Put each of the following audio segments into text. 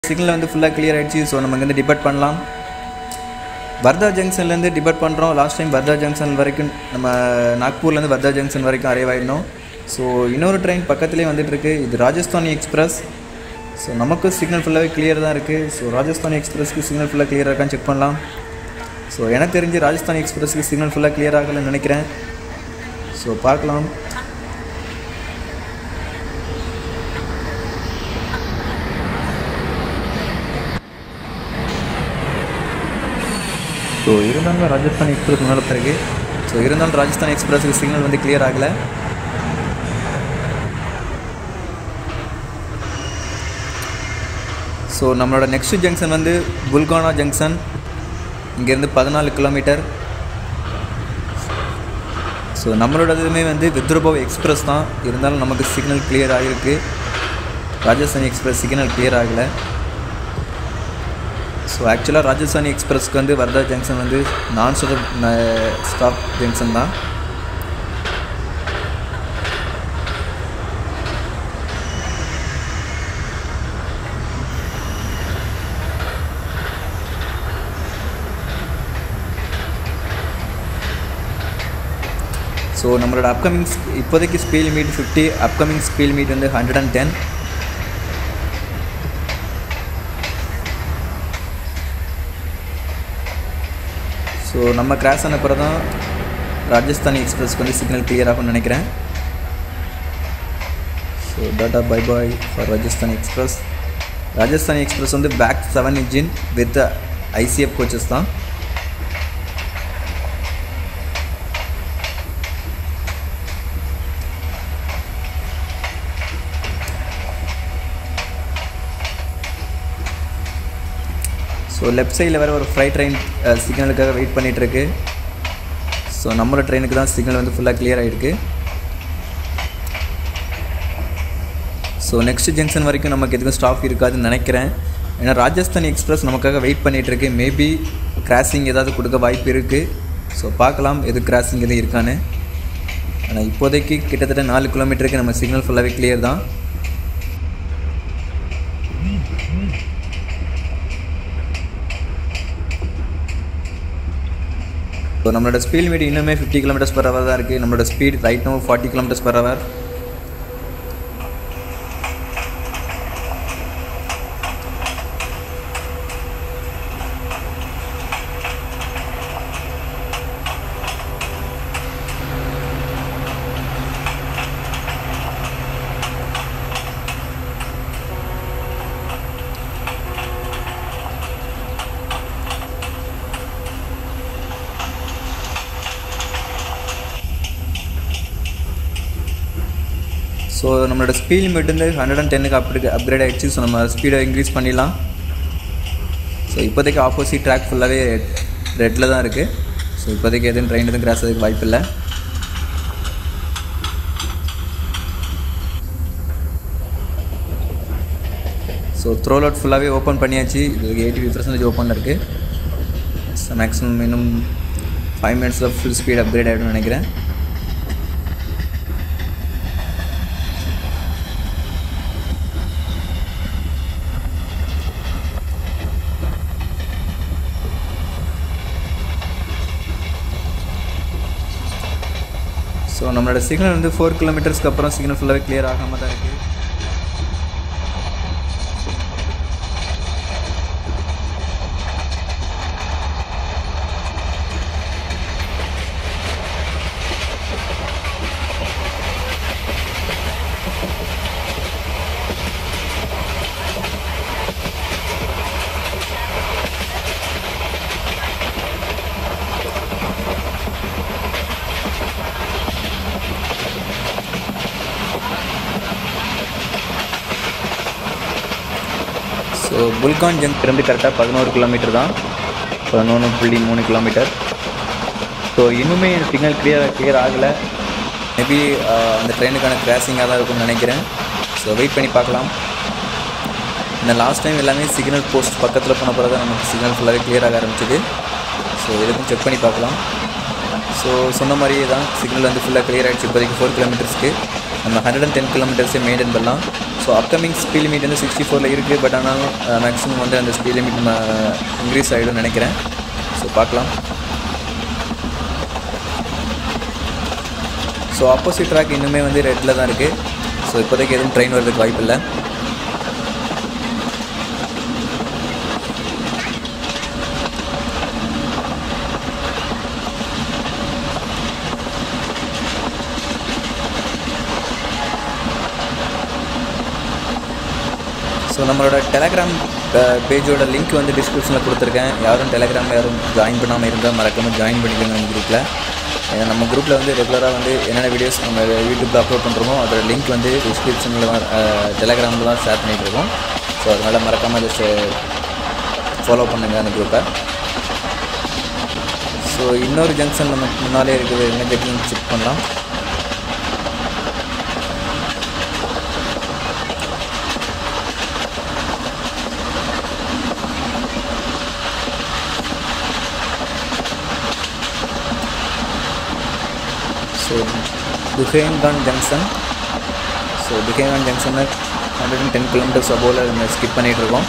signal வந்து ஃபுல்லாக clear ஆகிடுச்சு ஸோ நம்ம இங்கேருந்து டிபேட் பண்ணலாம் வர்தா ஜங்ஷன்லேருந்து டிபேட் பண்ணுறோம் லாஸ்ட் டைம் வர்தா ஜங்ஷன் வரைக்கும் நம்ம நாக்பூர்லேருந்து வர்தா ஜங்ஷன் வரைக்கும் அரைவ் ஆகிடணும் ஸோ இன்னொரு ட்ரெயின் பக்கத்துலேயே வந்துட்டுருக்கு இது ராஜஸ்தானி எக்ஸ்பிரஸ் ஸோ நமக்கு சிக்னல் ஃபுல்லாகவே கிளியர் தான் இருக்குது ஸோ ராஜஸ்தானி எக்ஸ்பிரஸ்க்கு சிக்னல் ஃபுல்லாக கிளியராக இருக்கான்னு செக் பண்ணலாம் ஸோ எனக்கு தெரிஞ்சு ராஜஸ்தானி எக்ஸ்பிரஸ்க்கு சிக்னல் ஃபுல்லாக கிளியர் ஆகலைன்னு நினைக்கிறேன் ஸோ பார்க்கலாம் ஸோ இருந்தாலும் ராஜஸ்தான் எக்ஸ்பிரஸ் முன்னால் பிறகு ஸோ இருந்தாலும் ராஜஸ்தான் எக்ஸ்பிரஸுக்கு சிக்னல் வந்து கிளியர் ஆகலை ஸோ நம்மளோட நெக்ஸ்ட் ஜங்ஷன் வந்து புல்கானா ஜங்ஷன் இங்கேருந்து பதினாலு கிலோமீட்டர் ஸோ நம்மளோட இதுவுமே வந்து வித்ருபவ் எக்ஸ்பிரஸ் தான் இருந்தாலும் நமக்கு சிக்னல் கிளியர் ஆகிருக்கு ராஜஸ்தானி எக்ஸ்பிரஸ் சிக்னல் கிளியர் ஆகலை ஸோ ஆக்சுவலாக ராஜஸ்தானி எக்ஸ்பிரஸ்க்கு வந்து வர்தா ஜங்ஷன் வந்து நான் ஸ்டாப் ஸ்டாப் ஜங்ஷன் தான் ஸோ நம்மளோட அப்கமிங் இப்போதைக்கு speed limit fifty upcoming speed limit வந்து ஹண்ட்ரட் அண்ட் டென் ஸோ நம்ம கிராஸ் ஆன பிறகு தான் ராஜஸ்தானி எக்ஸ்பிரஸ்க்கு வந்து சிக்னல் கிளியர் ஆகும்னு நினைக்கிறேன் so tata bye bye for Rajasthani express Rajasthani express வந்து பேக் seven engine with ICF coaches தான் ஸோ லெஃப்ட் சைடில் வேறு ஒரு ஃப்ரைட் ட்ரெயின் சிக்னலுக்காக வெயிட் பண்ணிகிட்ருக்கு ஸோ நம்மளோட ட்ரெயினுக்கு தான் சிக்னல் வந்து ஃபுல்லாக கிளியர் ஆகிருக்கு ஸோ நெக்ஸ்ட் ஜங்ஷன் வரைக்கும் நமக்கு எதுவும் ஸ்டாப் இருக்காதுன்னு நினைக்கிறேன் ஏன்னா ராஜஸ்தான் எக்ஸ்பிரஸ் நமக்காக வெயிட் பண்ணிகிட்ருக்கு மேபி கிராசிங் ஏதாவது கொடுக்க வாய்ப்பு இருக்குது ஸோ பார்க்கலாம் எது கிராசிங் எதுவும் இருக்கான்னு ஆனால் இப்போதைக்கு கிட்டத்தட்ட நாலு கிலோமீட்டருக்கு நம்ம சிக்னல் ஃபுல்லாகவே கிளியர் தான் ஸோ நம்மளோட ஸ்பீட் லிமிட் இன்னுமே ஃபிஃப்டி கிலோமீட்டர்ஸ் பர் ஹவர் தான் இருக்குது நம்மளோட speed right no forty kilometres per hour so நம்மளோட ஸ்பீட் லிமிட் வந்து ஹண்ட்ரட் அண்ட் டென்னுக்கு அப்படி அப்கிரேட் ஆகிடுச்சு ஸோ நம்ம ஸ்பீடை இன்க்ரீஸ் பண்ணிடலாம் ஸோ இப்போதைக்கு ஆப்போசிட் ட்ராக் ஃபுல்லாகவே ரெட்டில் தான் இருக்குது ஸோ இப்போதைக்கு எதுவும் ட்ரெயின் எதுவும் கிராஸ் ஆகிறதுக்கு வாய்ப்பு இல்லை ஸோ த்ரோ லோட் ஃபுல்லாகவே ஓப்பன் பண்ணியாச்சு இதுக்கு எயிட்டி பர்சன்டேஜ் ஓப்பனில் இருக்குது ஸோ மேக்ஸிமம் இன்னும் ஃபைவ் மினிட்ஸில் ஃபுல் ஸ்பீட் அப்கிரேட் ஆகிடும்னு நினைக்கிறேன் ஸோ நம்மளோட சிக்னல் வந்து ஃபோர் கிலோமீட்டர்ஸ்க்கு அப்புறம் சிக்னல் ஃபுல்லாகவே கிளியர் ஆகாமல் தான் இருக்குது ஸோ புல்கான் ஜங்க் இருந்து கரெக்டாக பதினோரு கிலோமீட்டர் தான் பதினொன்று புள்ளி மூணு கிலோமீட்டர் ஸோ இன்னுமே சிக்னல் கிளியர் கிளியர் ஆகலை மேபி அந்த ட்ரெயினுக்கான கிராசிங்காக தான் இருக்கும்னு நினைக்கிறேன் ஸோ வெயிட் பண்ணி பார்க்கலாம் இந்த லாஸ்ட் டைம் எல்லாமே சிக்னல் போஸ்ட் பக்கத்தில் போன பிறகு தான் நமக்கு சிக்னல் ஃபுல்லாகவே கிளியர் ஆக ஆரம்பிச்சிது ஸோ எதுக்கும் செக் பண்ணி பார்க்கலாம் ஸோ சொன்ன மாதிரியே தான் சிக்னல் வந்து ஃபுல்லாக கிளியர் ஆகிடுச்சு இப்போதைக்கு ஃபோர் கிலோமீட்டர்ஸ்க்கு நம்ம ஹண்ட்ரட் அண்ட் டென் கிலோமீட்டர்ஸே மெயின்டைன் பண்ணலாம் ஸோ அப்கமிங் ஸ்பீட் லிமிட் வந்து சிக்ஸ்டி ஃபோரில் இருக்குது பட் ஆனாலும் மேக்ஸிமம் வந்து அந்த ஸ்பீட் லிமிட் இன்க்ரீஸ் ஆகிடும்னு நினைக்கிறேன் ஸோ பார்க்கலாம் ஸோ ஆப்போசிட் ட்ராக் இன்னுமே வந்து ரெட்டில் தான் இருக்குது ஸோ இப்போதைக்கு எதுவும் ட்ரெயின் வரதுக்கு வாய்ப்பு இல்லை ஸோ நம்மளோட டெலகிராம் பேஜோட லிங்க் வந்து டிஸ்கிரிப்ஷனில் கொடுத்துருக்கேன் யாரும் டெலகிராமில் யாரும் ஜாயின் பண்ணாமல் இருந்தால் மறக்காமல் ஜாயின் பண்ணிக்கோங்க நம்ம குரூப்பில் ஏன்னா நம்ம குரூப்பில் வந்து ரெகுலராக வந்து என்னென்ன வீடியோஸ் நம்ம யூடியூப்பில் அப்லோட் பண்ணுறோமோ அதோட லிங்க் வந்து டிஸ்கிரிப்ஷனில் டெலகிராமில் தான் ஷேர் பண்ணிகிட்ருக்கோம் ஸோ அதனால் மறக்காமல் ஜஸ்ட் ஃபாலோ பண்ணுங்கள் அந்த குரூப்பை ஸோ இன்னொரு ஜங்ஷன் நமக்கு முன்னாலே இருக்குது என்ன ஜங்ஷன் செக் பண்ணலாம் ஸோ துஹேங்கான் ஜங்ஷன் ஸோ துஹேங்கான் ஜங்ஷனை ஹண்ட்ரட் அண்ட் டென் கிலோமீட்டர்ஸ் அபோவில் நம்ம ஸ்கிப் பண்ணிகிட்ருக்கோம்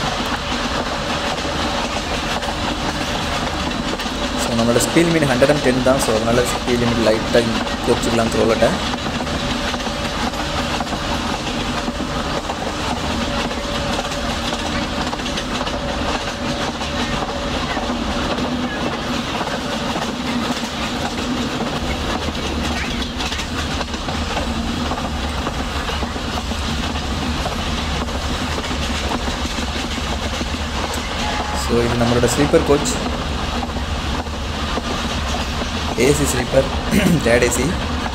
ஸோ நம்மளோட speed limit hundred and ten தான் ஸோ அதனால் ஸ்பீட் லிமிட் லைட்டாக குறைச்சிக்கலாம் த்ரோலட்டை ஸோ இது நம்மளோட sleeper coach AC sleeper third AC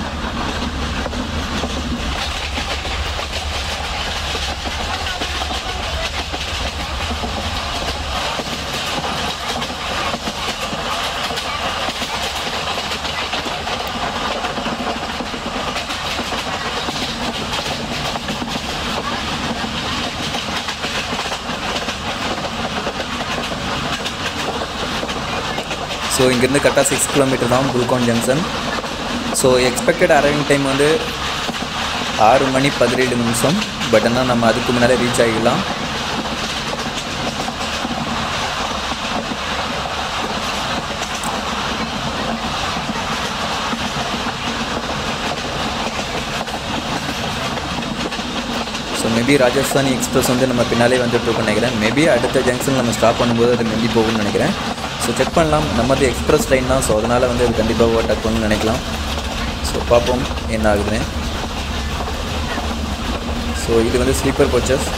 so இங்கேருந்து கரெக்டாக சிக்ஸ் கிலோமீட்டர் தான் Pulgaon junction so expected arriving time வந்து ஆறு மணி பதினேழு நிமிஷம் பட் ஆனால் நம்ம அதுக்கு முன்னாலே ரீச் ஆகிடலாம் ஸோ மேபி ராஜஸ்தானி எக்ஸ்பிரஸ் வந்து நம்ம பின்னாலே வந்துட்டு நினைக்கிறேன் மேபி அடுத்த ஜங்ஷன் நம்ம ஸ்டாப் பண்ணும்போது அது மேபி போகும்னு நினைக்கிறேன் ஸோ செக் பண்ணலாம் நம்மது எக்ஸ்பிரஸ் ட்ரெயின் தான் ஸோ அதனால் வந்து அது கண்டிப்பாக ஓவர்டேக் பண்ணணும்னு நினைக்கலாம் ஸோ பார்ப்போம் என்ன ஆகுதுன்னு ஸோ இது வந்து ஸ்லீப்பர் கோச்சஸ்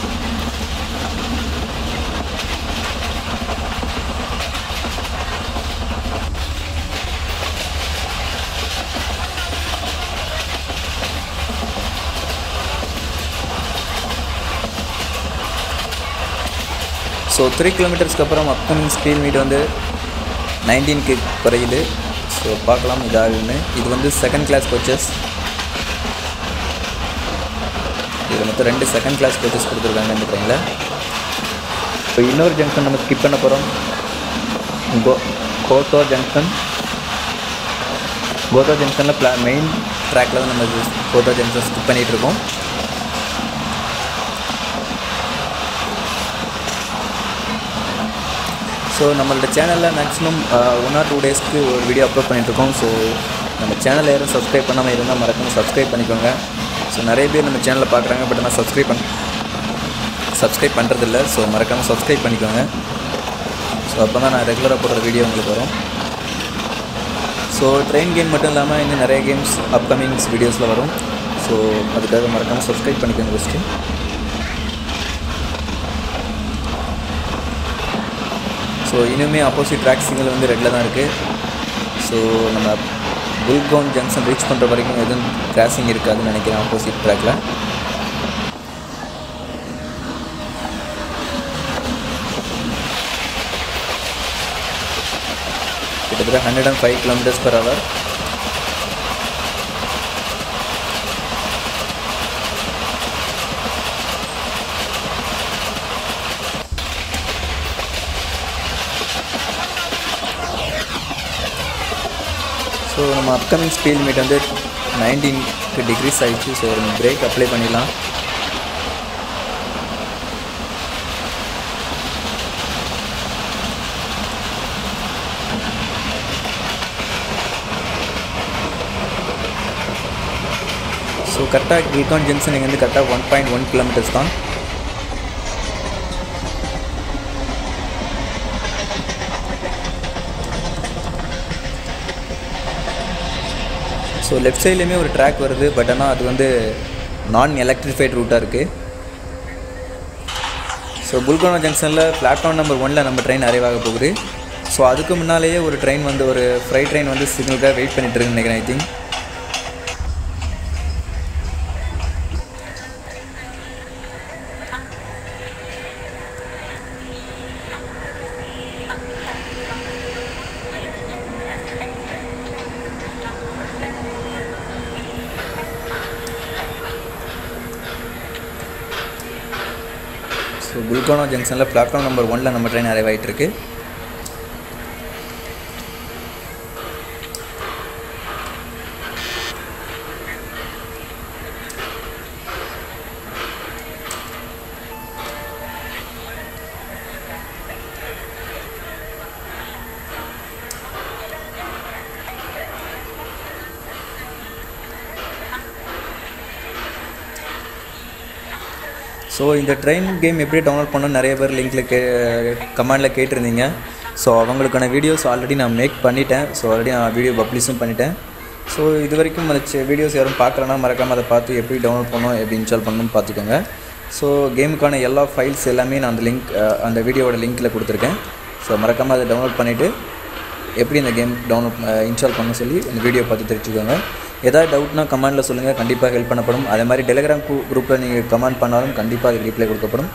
ஸோ த்ரீ கிலோமீட்டர்ஸ்க்கு அப்புறம் அப்கமிங் ஸ்பீட் மீட் வந்து நைன்டீன்க்கு குறையுது ஸோ பார்க்கலாம் இதாகுன்னு இது வந்து செகண்ட் கிளாஸ் கோச்சஸ் இதில் மொத்தம் ரெண்டு செகண்ட் கிளாஸ் கோச்சஸ் கொடுத்துருக்காங்க இந்த ட்ரெயினில் இப்போ இன்னொரு ஜங்ஷன் நம்ம ஸ்கிப் பண்ண போகிறோம் கோ கோத்தோ ஜங்ஷன் கோத்தா ஜங்ஷனில் ப்ளா மெயின் ட்ராக்கில் தான் நம்ம கோத்தா ஜங்ஷன் ஸ்கிப் பண்ணிகிட்ருக்கோம் ஸோ நம்மளோட சேனலில் மேக்ஸிமம் ஒன் ஆர் டூ டேஸ்க்கு ஒரு வீடியோ அப்லோட் பண்ணிகிட்ருக்கோம் ஸோ நம்ம சேனலை யாரும் சப்ஸ்கிரைப் பண்ணாமல் இருந்தால் மறக்காமல் சப்ஸ்கிரைப் பண்ணிக்கோங்க ஸோ நிறைய பேர் நம்ம சேனலில் பார்க்குறாங்க பட் ஆனால் சப்ஸ்கிரைப் பண்ண சப்ஸ்கிரைப் பண்ணுறதில்ல ஸோ மறக்காமல் சப்ஸ்கிரைப் பண்ணிக்கோங்க ஸோ அப்போ தான் நான் ரெகுலராக போடுற வீடியோ உங்களுக்கு வரும் ஸோ ட்ரெயின் கேம் மட்டும் இல்லாமல் இன்னும் நிறைய கேம்ஸ் அப்கமிங்ஸ் வீடியோஸில் வரும் ஸோ அதுக்காக மறக்காமல் சப்ஸ்கிரைப் பண்ணிக்கோங்க ஃபஸ்ட்டு ஸோ இனிமேல் ஆப்போசிட் ட்ராக் சிங்கிள் வந்து ரெட்டில் தான் இருக்குது ஸோ நம்ம புல்கோன் ஜங்ஷன் ரீச் பண்ணுற வரைக்கும் எதுவும் கிராசிங் இருக்காதுன்னு நினைக்கிறேன் ஆப்போசிட் ட்ராக்கில் கிட்டத்தட்ட hundred and five kilometres per hour so நம்ம அப்கமிங் ஸ்பீட் லிமிட் வந்து நைன்டீன்க்கு டிகிரிஸ் ஆகிடுச்சு ஸோ ஒரு பிரேக் அப்ளை பண்ணிடலாம் ஸோ கரெக்டாக குல்கான் ஜங்ஷன் இங்கேருந்து கரெக்டாக ஒன் பாயிண்ட் ஒன் கிலோமீட்டர்ஸ் தான் ஸோ லெஃப்ட் சைட்லேயுமே ஒரு ட்ராக் வருது பட் ஆனால் அது வந்து நான் எலக்ட்ரிஃபைட் ரூட்டாக இருக்குது ஸோ புல்கோனா ஜங்ஷனில் பிளாட்ஃபார்ம் நம்பர் ஒனில் நம்ம ட்ரெயின் அரைவாக போகுது ஸோ அதுக்கு முன்னாலேயே ஒரு ட்ரெயின் வந்து ஒரு ஃப்ரைட் ட்ரெயின் வந்து சிக்னலுக்காக வெயிட் பண்ணிட்டு இருக்குன்னு நினைக்கிறேன் ஐ திங்க் ஸோ புல்கோனா ஜங்ஷனில் பிளாட்ஃபார்ம் நம்பர் ஒனில் நம்ம ட்ரெயின் அரைவ் ஆகிட்டு இருக்கு ஸோ இந்த ட்ரெயின் கேம் எப்படி டவுன்லோட் பண்ணணும் நிறைய பேர் லிங்க்கில் கே கமெண்டில் கேட்டிருந்தீங்க ஸோ அவங்களுக்கான வீடியோஸ் ஆல்ரெடி நான் மேக் பண்ணிட்டேன் ஸோ ஆல்ரெடி நான் வீடியோ பப்ளிஷும் பண்ணிட்டேன் ஸோ இது வரைக்கும் அந்த வீடியோஸ் யாரும் பார்க்கலன்னா மறக்காமல் அதை பார்த்து எப்படி டவுன்லோட் பண்ணணும் எப்படி இன்ஸ்டால் பண்ணணும்னு பார்த்துக்கோங்க ஸோ கேமுக்கான எல்லா ஃபைல்ஸ் எல்லாமே நான் அந்த லிங்க் அந்த வீடியோவோட லிங்க்கில் கொடுத்துருக்கேன் ஸோ மறக்காமல் அதை டவுன்லோட் பண்ணிவிட்டு எப்படி இந்த கேம் டவுன்லோட் இன்ஸ்டால் பண்ண சொல்லி இந்த வீடியோ பார்த்து தெரிஞ்சுக்கோங்க ஏதாவது டவுட்னா கமெண்டில் சொல்லுங்கள் கண்டிப்பாக ஹெல்ப் பண்ணப்படும் அதே மாதிரி டெலிகிராம் குரூப்பில் நீங்கள் கமெண்ட் பண்ணாலும் கண்டிப்பாக அதுக்கு ரிப்ளை கொடுக்கப்படும்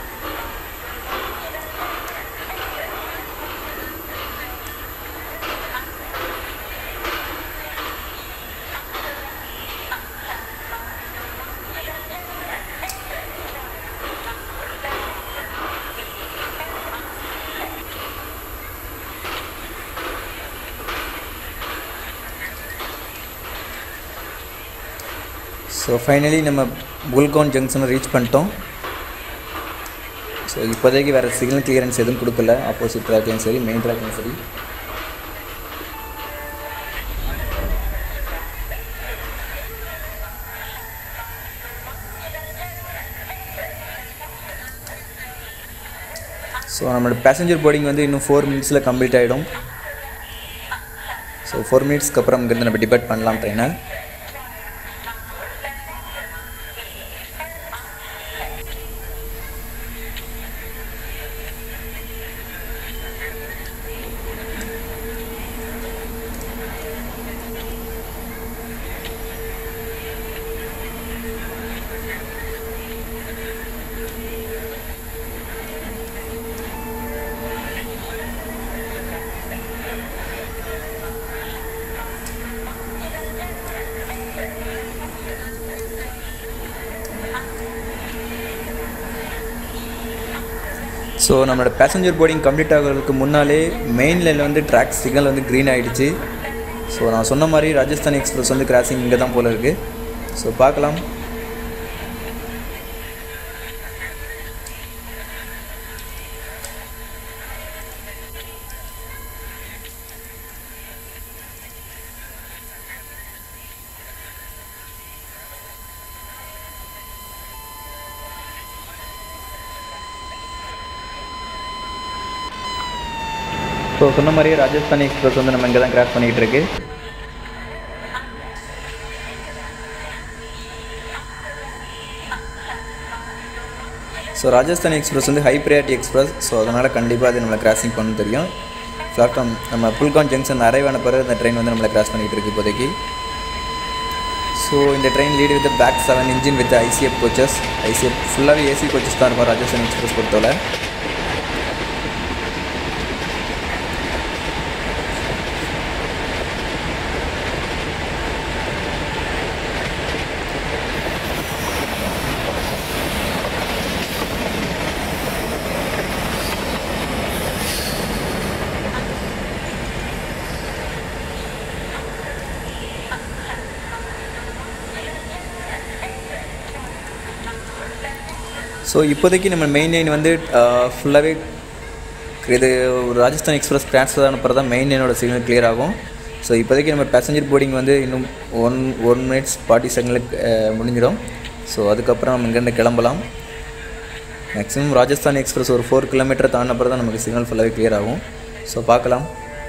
ஸோ ஃபைனலி நம்ம புல்கோன் ஜங்ஷனை ரீச் பண்ணிட்டோம் ஸோ இப்போதைக்கு வேறு சிக்னல் கிளியரன்ஸ் எதுவும் கொடுக்கல ஆப்போசிட் ட்ராக்லையும் சரி மெயின் ட்ராக்லையும் சரி ஸோ நம்மளோட பேசஞ்சர் போர்டிங் வந்து இன்னும் ஃபோர் மினிட்ஸில் கம்ப்ளீட் ஆகிடும் ஸோ ஃபோர் மினிட்ஸ்க்கு அப்புறம் இங்கேருந்து நம்ம டிபேட் பண்ணலாம் ட்ரெயினை ஸோ நம்மளோட பேசஞ்சர் போர்டிங் கம்ப்ளீட் ஆகிறதுக்கு முன்னாலே மெயின் லைனில் வந்து ட்ராக் சிக்னல் வந்து க்ரீன் ஆகிடுச்சு ஸோ நான் சொன்ன மாதிரி ராஜஸ்தான் எக்ஸ்பிரஸ் வந்து கிராசிங் இங்கே தான் போல் இருக்குது ஸோ பார்க்கலாம் ஸோ சொன்ன மாதிரியே ராஜஸ்தானி எக்ஸ்பிரஸ் வந்து நம்ம இங்கே தான் கிராஸ் பண்ணிக்கிட்டு இருக்கு ஸோ ராஜஸ்தானி எக்ஸ்பிரஸ் வந்து ஹை ப்ரையாரிட்டி எக்ஸ்பிரஸ் ஸோ அதனால் கண்டிப்பாக அது நம்மளை கிராசிங் பண்ண தெரியும் பிளாட்ஃபார்ம் நம்ம புல்கான் ஜங்ஷன் அரைவான பிறகு இந்த ட்ரெயின் வந்து நம்மளை கிராஸ் பண்ணிகிட்டு இருக்கு இப்போதைக்கு ஸோ இந்த train lead with back seven engine with ICF coaches ICF ஃபுல்லாகவே ஏசி கோச்சஸ் தான் இருக்கும் ராஜஸ்தான் எக்ஸ்பிரஸ் பொறுத்தவரை ஸோ இப்போதைக்கு நம்ம மெயின் லைன் வந்து ஃபுல்லாகவே இது ஒரு ராஜஸ்தான் எக்ஸ்பிரஸ் ட்ரான்ஸ்ஃபர் ஆன பிறகு தான் மெயின் லைனோட சிக்னல் கிளியர் ஆகும் ஸோ இப்போதைக்கு நம்ம பேசஞ்சர் போர்டிங் வந்து இன்னும் ஒன் ஒன் மினிட்ஸ் ஃபார்ட்டி செகண்டில் முடிஞ்சிடும் ஸோ அதுக்கப்புறம் நம்ம இங்கேருந்து கிளம்பலாம் மேக்ஸிமம் ராஜஸ்தான் எக்ஸ்பிரஸ் ஒரு ஃபோர் கிலோமீட்டர் தாண்டினப்பறம் தான் நமக்கு சிக்னல் ஃபுல்லாகவே கிளியர் ஆகும் ஸோ பார்க்கலாம்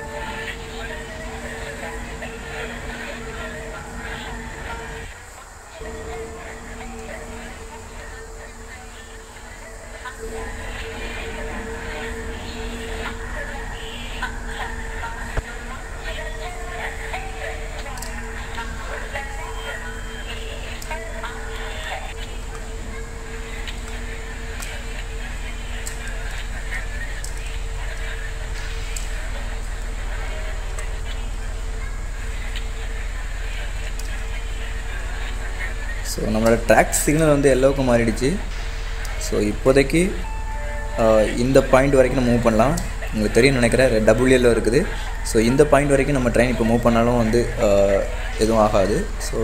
ஸோ நம்மளோட ட்ராக் சிக்னல் வந்து எல்லோவுக்கு மாறிடுச்சு ஸோ இப்போதைக்கு ஆஹ், இந்த பாயிண்ட் வரைக்கும் நம்ம மூவ் பண்ணலாம் உங்களுக்கு தெரியும் நினைக்கிறேன் டபுள்யூஎல்லோ இருக்குது ஸோ இந்த பாயிண்ட் வரைக்கும் நம்ம ட்ரெயின் இப்போ மூவ் பண்ணாலும் வந்து ஆஹ், எதுவும் ஆகாது ஸோ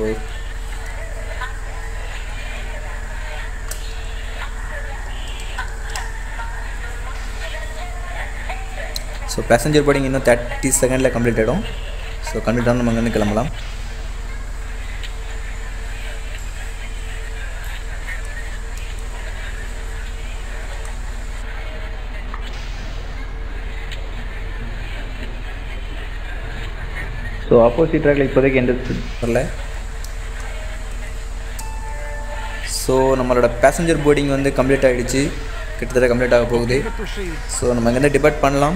ஸோ பேசஞ்சர் போர்டிங் இன்னும் தேர்ட்டி செகண்டில் கம்ப்ளீட் ஆகிடும் ஸோ கம்ப்ளீட் ஆனால் நம்ம அங்கேருந்து கிளம்பலாம் ஸோ ஆப்போசிட் ட்ராக்ல இப்போதைக்கு எந்த வரல ஸோ நம்மளோட பேசஞ்சர் போர்டிங் வந்து கம்ப்ளீட் ஆகிடுச்சு கிட்டத்தட்ட கம்ப்ளீட் ஆக போகுது ஸோ நம்ம இங்கேருந்து டிபேட் பண்ணலாம்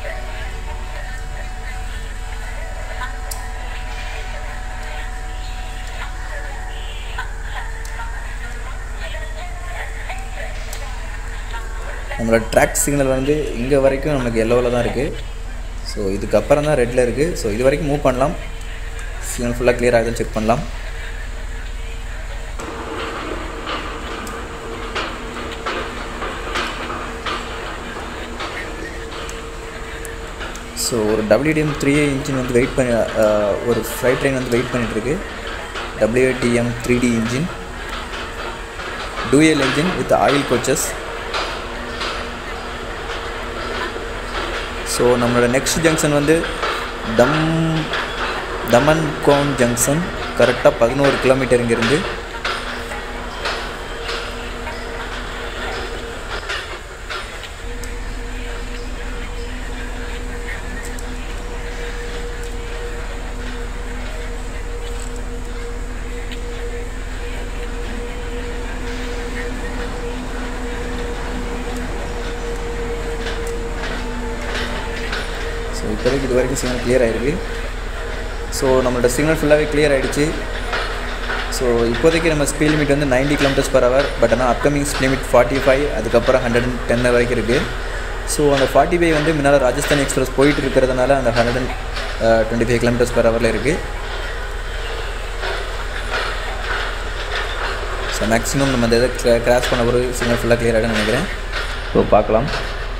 நம்மளோட ட்ராக் சிக்னல் வந்து இங்கே வரைக்கும் நமக்கு எல்லோவில் தான் இருக்குது ஸோ இதுக்கப்புறம் தான் ரெட்டில் இருக்குது ஸோ இது வரைக்கும் மூவ் பண்ணலாம் சிக்னல் ஃபுல்லாக clear ஆகுதுன்னு செக் பண்ணலாம் ஸோ ஒரு டபிள்யூடிஎம் த்ரீ இன்ஜின் வந்து வெயிட் பண்ணி அஹ், ஒரு ஃப்ளைட் ட்ரெயின் வந்து வெயிட் பண்ணிகிட்ருக்கு WDM three D engine dual engine with oil coaches so நம்மளோட நெக்ஸ்ட் ஜங்ஷன் வந்து தம் தமன் கோன் ஜங்ஷன் கரெக்டாக பதினோரு கிலோமீட்டர் இங்கேருந்து ஸோ இப்போதைக்கு இது வரைக்கும் சிக்னல் கிளியர் ஆயிருக்கு ஸோ நம்மளோட சிக்னல் ஃபுல்லாகவே கிளியர் ஆகிடுச்சு ஸோ இப்போதைக்கு நம்ம ஸ்பீட் லிமிட் வந்து 90 கிலோமீட்டர்ஸ் பர் ஹவர் பட் ஆனால் upcoming speed limit forty five அதுக்கப்புறம் ஹண்ட்ரட் அண்ட் டென் வரைக்கும் இருக்குது ஸோ அந்த ஃபார்ட்டி ஃபைவ் வந்து முன்னால் ராஜஸ்தான் எக்ஸ்பிரஸ் போயிட்டு இருக்கிறதுனால அந்த hundred and twenty five kilometres per ஹவரில் இருக்குது ஸோ மேக்ஸிமம் நம்ம அந்த இதை கிராஸ் பண்ண பிறகு சிக்னல் ஃபுல்லாக கிளியர் ஆகிடும்னு நினைக்கிறேன் ஸோ பார்க்கலாம்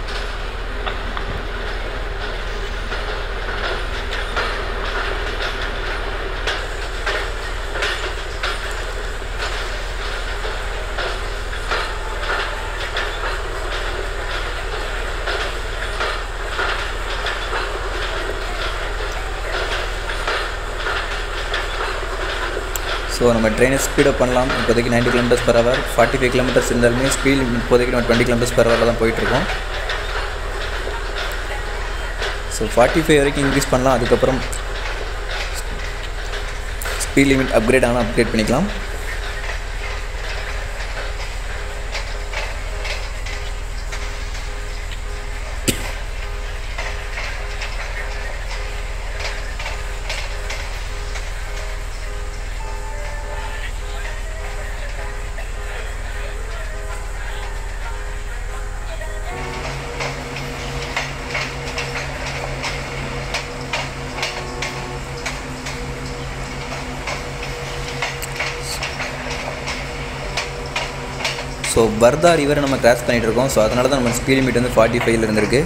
ஸோ நம்ம ட்ரெயினை ஸ்பீடப் பண்ணலாம் இப்போதைக்கு 90 kilometres per hour forty five kilometres இருந்தாலுமே ஸ்பீட் இப்போதைக்கு நம்ம டுவெண்ட்டி கிலோமீட்டர்ஸ் பர் ஹவரில் தான் போயிட்டுருக்கோம் ஸோ ஃபார்ட்டி ஃபைவ் வரைக்கும் இன்க்ரீஸ் பண்ணலாம் அதுக்கப்புறம் ஸ்பீட் லிமிட் அப்கிரேட் ஆனால் அப்கிரேட் பண்ணிக்கலாம் ஸோ பர்தா ரிவரை நம்ம கிராஸ் பண்ணிகிட்டு இருக்கோம் ஸோ அதனால தான் நம்ம ஸ்பீட் லிமிட் வந்து ஃபார்ட்டி ஃபைவ்ல இருந்திருக்கு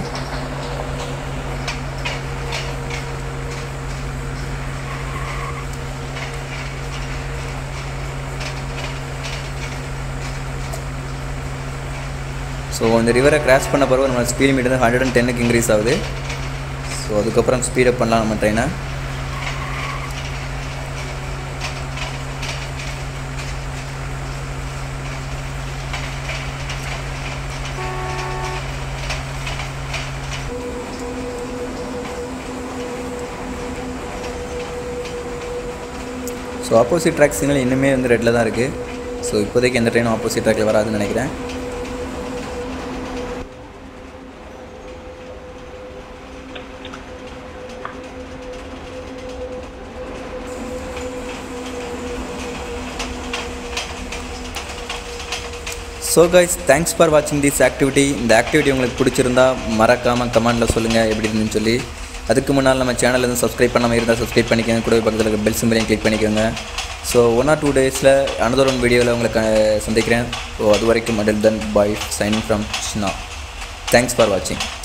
ஸோ இந்த ரிவரை கிராஸ் பண்ண பிறகு நம்ம ஸ்பீட் லிமிட் வந்து ஹண்ட்ரட் அண்ட் டென்னுக்கு இன்க்ரீஸ் ஆகுது ஸோ அதுக்கப்புறம் ஸ்பீடப் பண்ணலாம் நம்ம ட்ரெயினை ஆப்போசிட் ட்ராக் சிக்னல் இன்னுமே வந்து ரெட்டில் தான் இருக்குது ஸோ இப்போதைக்கு எந்த ட்ரெயினும் ஆப்போசிட் ட்ராக்கில் வராதுன்னு நினைக்கிறேன் ஸோ கைஸ் தேங்க்ஸ் ஃபார் வாட்சிங் திஸ் ஆக்டிவிட்டி இந்த ஆக்டிவிட்டி உங்களுக்கு பிடிச்சிருந்தா மறக்காமல் கமெண்ட்டில் சொல்லுங்கள் எப்படி இருந்துன்னு சொல்லி அதுக்கு முன்னால் நம்ம சேனல் எதுவும் சப்ஸ்கிரைப் பண்ணாமல் இருந்தால் சப்ஸ்கிரைப் பண்ணிக்கோங்க கூட பக்கத்தில் இருக்க பெல் சிம்பிளையும் கிளிக் பண்ணிக்கோங்க ஸோ ஒன் ஆர் டூ டேஸில் அனதர் ஒன் வீடியோவில் உங்களுக்கு அஹ், சந்திக்கிறேன் ஸோ அது வரைக்கும் அடில் தன் பாய் சைனிங் ஃப்ரம் ஷ்னா தேங்க்ஸ் ஃபார் வாட்சிங்